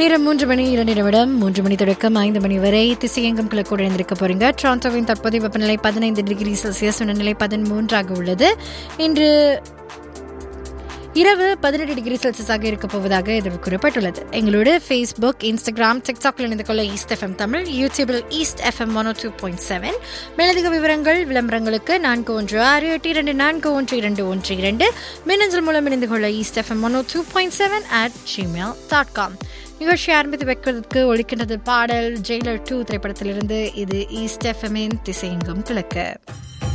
நேரம் மூன்று மணி இரண்டு நிமிடம் மூன்று மணி தொடக்கம் ஐந்து மணி வரை திசையங்கம் கிழக்கோடு இணைந்திருக்க போறீங்க டொரண்டோவின் தற்போதைய வெப்பநிலை பதினைந்து டிகிரி செல்சியஸ் உணர்நிலை பதிமூன்றாக உள்ளது இன்று இரவு பதினெட்டு டிகிரி செல்சியஸாக இருக்க போவதாக எதிர்வு கூறப்பட்டுள்ளது எங்களோட ஃபேஸ்புக் இன்ஸ்டாகிராம் டிக்டாக்ல இணைந்து கொள்ள ஈஸ்ட் எஃப்எம் தமிழ் யூடியூபில் east FM one two point seven மேலதிக விவரங்கள் விளம்பரங்களுக்கு நான்கு ஒன்று ஆறு எட்டு இரண்டு நான்கு ஒன்று இரண்டு ஒன்று இரண்டு மின்னஞ்சல் மூலம் இணைந்து கொள்ள east FM one two point seven at Gmail dot com நிகழ்ச்சி ஆரம்பித்து வைக்கிறதுக்கு ஒழிக்கின்றது பாடல் ஜெயிலர் டூ திரைப்படத்திலிருந்து இது ஈஸ்ட் எஃப்எம்மின் திசையெங்கும் கிழக்கு